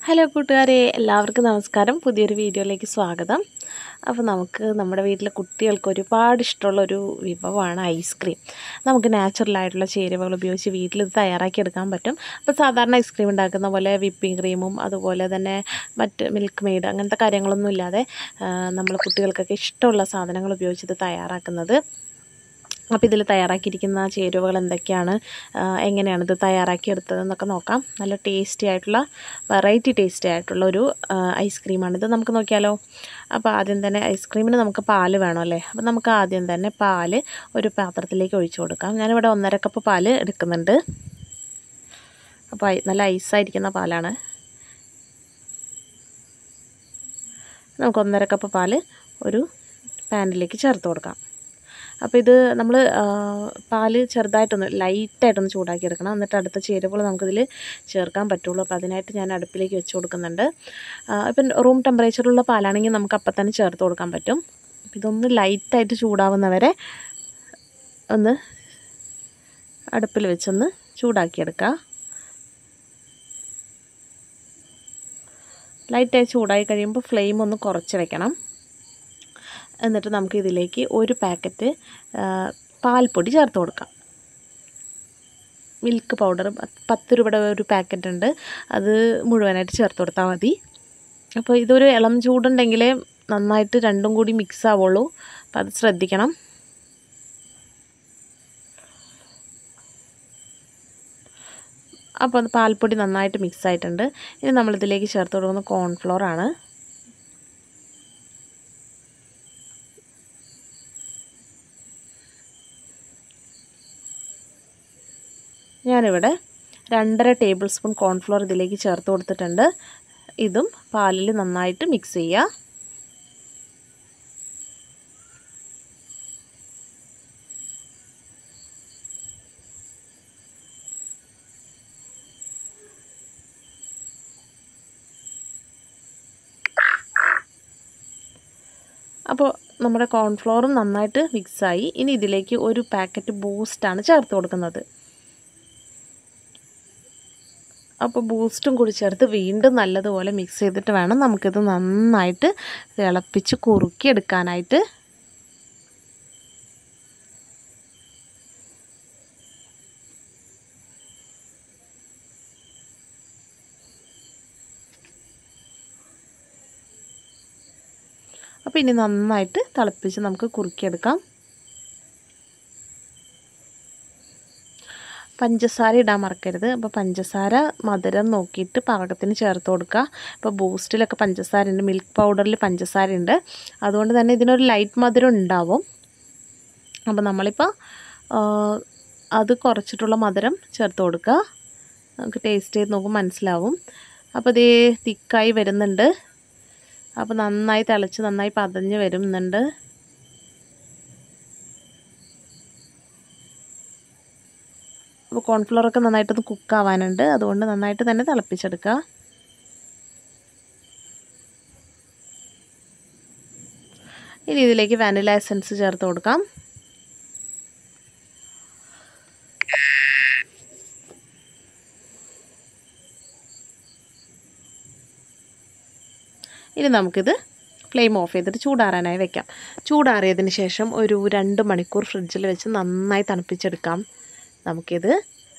hello കൂട്ടുകാരെ എല്ലാവർക്കും നമസ്കാരം പുതിയൊരു വീഡിയോയിലേക്ക് സ്വാഗതം അപ്പോൾ നമുക്ക് നമ്മുടെ വീട്ടിലെ കുട്ടികൾക്ക് ഒരുപാട് ഇഷ്ടമുള്ള ഒരു വിഭവമാണ് ഐസ്ക്രീം നമുക്ക് നാച്ചുറൽ ആയിട്ടുള്ള ചേരുവകൾ ഉപയോഗിച്ച് വീട്ടിൽ ഇത് തയ്യാറാക്കി എടുക്കാൻ പറ്റും അപ്പോൾ സാധാരണ ഐസ്ക്രീം ഉണ്ടാക്കുന്ന പോലെ വിപ്പിംഗ് ക്രീമും അതുപോലെ തന്നെ മറ്റ് മിൽക്ക് മെയ്ഡ് അങ്ങനത്തെ കാര്യങ്ങളൊന്നും ഇല്ലാതെ നമ്മൾ കുട്ടികൾക്കൊക്കെ ഇഷ്ടമുള്ള സാധനങ്ങൾ ഉപയോഗിച്ച് ഇത് തയ്യാറാക്കുന്നത് അപ്പോൾ ഇതിൽ തയ്യാറാക്കിയിരിക്കുന്ന ചേരുവകൾ എന്തൊക്കെയാണ് ആ, എങ്ങനെയാണ് ഇത് തയ്യാറാക്കിയെടുത്തതെന്നൊക്കെ നോക്കാം നല്ല ടേസ്റ്റി ആയിട്ടുള്ള വെറൈറ്റി ടേസ്റ്റി ആയിട്ടുള്ള ഒരു ആ, ഐസ്ക്രീമാണിത് നമുക്ക് നോക്കിയാലോ അപ്പോൾ ആദ്യം തന്നെ ഐസ്ക്രീമിന് നമുക്ക് പാല് വേണം അല്ലേ അപ്പോൾ നമുക്ക് ആദ്യം തന്നെ പാല് ഒരു പാത്രത്തിലേക്ക് ഒഴിച്ചു കൊടുക്കാം ഞാനിവിടെ ഒന്നര കപ്പ് പാല് എടുക്കുന്നുണ്ട് അപ്പോൾ ഐ- നല്ല ഐസായിരിക്കുന്ന പാലാണ് നമുക്ക് ഒന്നര കപ്പ് പാല് ഒരു പാനിലേക്ക് ചേർത്ത് കൊടുക്കാം അപ്പോൾ ഇത് നമ്മൾ പാല് ചെറുതായിട്ടൊന്ന് ലൈറ്റായിട്ടൊന്ന് ചൂടാക്കി എടുക്കണം എന്നിട്ട് അടുത്ത ചേരുവകൾ നമുക്കിതിൽ ചേർക്കാൻ പറ്റുള്ളൂ അപ്പോൾ അതിനായിട്ട് ഞാൻ അടുപ്പിലേക്ക് വെച്ച് കൊടുക്കുന്നുണ്ട് ആ, ഇപ്പം റൂം ടെമ്പറേച്ചറിലുള്ള പാലാണെങ്കിൽ നമുക്ക് അപ്പം തന്നെ ചേർത്ത് കൊടുക്കാൻ പറ്റും അപ്പോൾ ഇതൊന്ന് ലൈറ്റായിട്ട് ചൂടാവുന്നവരെ ഒന്ന് അടുപ്പിൽ വെച്ചൊന്ന് ചൂടാക്കിയെടുക്കുക ലൈറ്റായി ചൂടായി കഴിയുമ്പോൾ ഫ്ലെയിം ഒന്ന് കുറച്ച് വെക്കണം എന്നിട്ട് നമുക്ക് ഇതിലേക്ക് ഒരു പാക്കറ്റ് പാൽപ്പൊടി ചേർത്ത് കൊടുക്കാം മിൽക്ക് പൗഡർ പത്ത് രൂപയുടെ ഒരു പാക്കറ്റ് ഉണ്ട് അത് മുഴുവനായിട്ട് ചേർത്ത് കൊടുത്താൽ മതി അപ്പോൾ ഇതൊരു ഇളം ചൂടുണ്ടെങ്കിലേ നന്നായിട്ട് രണ്ടും കൂടി മിക്സ് ആവുള്ളൂ അപ്പോൾ അത് ശ്രദ്ധിക്കണം അപ്പോൾ അത് പാൽപ്പൊടി നന്നായിട്ട് മിക്സ് ആയിട്ടുണ്ട് ഇനി നമ്മളിതിലേക്ക് ചേർത്ത് കൊടുക്കുന്ന കോൺഫ്ലോർ ആണ് ഞാനിവിടെ രണ്ടര ടേബിൾ സ്പൂൺ കോൺഫ്ലോർ ഇതിലേക്ക് ചേർത്ത് കൊടുത്തിട്ടുണ്ട് ഇതും പാലിൽ നന്നായിട്ട് മിക്സ് ചെയ്യുക അപ്പോൾ നമ്മുടെ കോൺഫ്ലോറും നന്നായിട്ട് മിക്സായി ഇനി ഇതിലേക്ക് ഒരു പാക്കറ്റ് ബൂസ്റ്റാണ് ചേർത്ത് കൊടുക്കുന്നത് അപ്പോൾ ബൂസ്റ്റും കൂടി ചേർത്ത് വീണ്ടും നല്ലതുപോലെ മിക്സ് ചെയ്തിട്ട് വേണം നമുക്കിത് നന്നായിട്ട് തിളപ്പിച്ച് കുറുക്കി എടുക്കാനായിട്ട് അപ്പോൾ ഇനി നന്നായിട്ട് തിളപ്പിച്ച് നമുക്ക് കുറുക്കിയെടുക്കാം പഞ്ചസാര ഇടാൻ മറക്കരുത് അപ്പോൾ പഞ്ചസാര മധുരം നോക്കിയിട്ട് പാകത്തിന് ചേർത്ത് കൊടുക്കുക ഇപ്പോൾ ബൂസ്റ്റിലൊക്കെ പഞ്ചസാര ഉണ്ട് മിൽക്ക് പൗഡറിൽ പഞ്ചസാര ഉണ്ട് അതുകൊണ്ട് തന്നെ ഇതിനൊരു ലൈറ്റ് മധുരം ഉണ്ടാവും അപ്പോൾ നമ്മളിപ്പോൾ ആ, അത് കുറച്ചിട്ടുള്ള മധുരം ചേർത്ത് കൊടുക്കുക നമുക്ക് ടേസ്റ്റ് ചെയ്ത് നോക്കുമ്പോൾ മനസ്സിലാവും അപ്പോൾ ഇത് തിക്കായി വരുന്നുണ്ട് അപ്പോൾ നന്നായി തിളച്ച് നന്നായി പതഞ്ഞ് വരുന്നുണ്ട് അപ്പോൾ കോൺഫ്ലോറൊക്കെ നന്നായിട്ടൊന്ന് കുക്കാവാനുണ്ട് അതുകൊണ്ട് നന്നായിട്ട് തന്നെ തിളപ്പിച്ചെടുക്കുക ഇനി ഇതിലേക്ക് വാനില എസൻസ് ചേർത്ത് കൊടുക്കാം ഇനി നമുക്കിത് ഫ്ലെയിം ഓഫ് ചെയ്തിട്ട് ചൂടാറാനായി വെക്കാം ചൂടാറിയതിന് ശേഷം ഒരു രണ്ട് മണിക്കൂർ ഫ്രിഡ്ജിൽ വെച്ച് നന്നായി തണുപ്പിച്ചെടുക്കാം നമുക്കിത്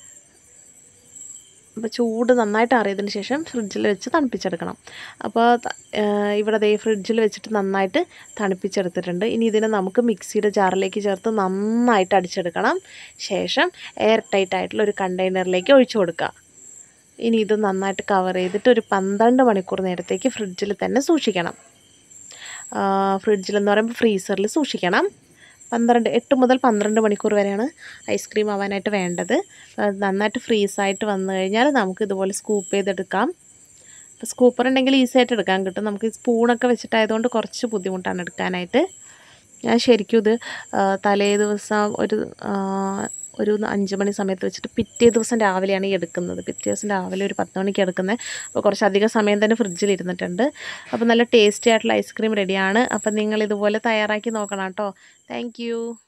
അപ്പോൾ ചൂട് നന്നായിട്ട് അറിയതിന് ശേഷം ഫ്രിഡ്ജിൽ വെച്ച് തണുപ്പിച്ചെടുക്കണം അപ്പോൾ ത- ഏഹ് ഇവിടെ ദേ ഫ്രിഡ്ജിൽ വെച്ചിട്ട് നന്നായിട്ട് തണുപ്പിച്ചെടുത്തിട്ടുണ്ട് ഇനി ഇതിനെ നമുക്ക് മിക്സിയുടെ ജാറിലേക്ക് ചേർത്ത് നന്നായിട്ട് അടിച്ചെടുക്കണം ശേഷം എയർ ടൈറ്റ് ആയിട്ടുള്ള ഒരു കണ്ടെയ്നറിലേക്ക് ഒഴിച്ചു കൊടുക്കുക ഇനി ഇത് നന്നായിട്ട് കവർ ചെയ്തിട്ട് ഒരു പന്ത്രണ്ട് മണിക്കൂർ നേരത്തേക്ക് ഫ്രിഡ്ജിൽ തന്നെ സൂക്ഷിക്കണം ഫ്രിഡ്ജിലെന്ന് പറയുമ്പോൾ ഫ്രീസറിൽ സൂക്ഷിക്കണം പന്ത്രണ്ട് എട്ട് മുതൽ പന്ത്രണ്ട് മണിക്കൂർ വരെയാണ് ഐസ്ക്രീം ആവാനായിട്ട് വേണ്ടത് അത് നന്നായിട്ട് ഫ്രീസായിട്ട് വന്നു കഴിഞ്ഞാൽ നമുക്ക് ഇതുപോലെ സ്കൂപ്പ് ചെയ്തെടുക്കാം അപ്പോൾ സ്കൂപ്പർ ഉണ്ടെങ്കിൽ ഈസി ആയിട്ട് എടുക്കാൻ കിട്ടും നമുക്ക് ഈ സ്പൂണൊക്കെ വെച്ചിട്ടായതുകൊണ്ട് കുറച്ച് ബുദ്ധിമുട്ടാണ് എടുക്കാനായിട്ട് ഞാൻ ശരിക്കും ഇത് ആ, തലേ ദിവസം ഒരു ആ, ഒരു അഞ്ച് മണി സമയത്ത് വെച്ചിട്ട് പിറ്റേ ദിവസം രാവിലെയാണ് ഈ എടുക്കുന്നത് പിറ്റേ ദിവസം രാവിലെ ഒരു പത്ത് മണിക്ക് എടുക്കുന്നത് അപ്പോൾ കുറച്ചധികം സമയം തന്നെ ഫ്രിഡ്ജിൽ ഇരുന്നിട്ടുണ്ട് അപ്പോൾ നല്ല ടേസ്റ്റി ആയിട്ടുള്ള ഐസ്ക്രീം റെഡിയാണ് അപ്പോൾ നിങ്ങൾ ഇതുപോലെ തയ്യാറാക്കി നോക്കണം കേട്ടോ താങ്ക്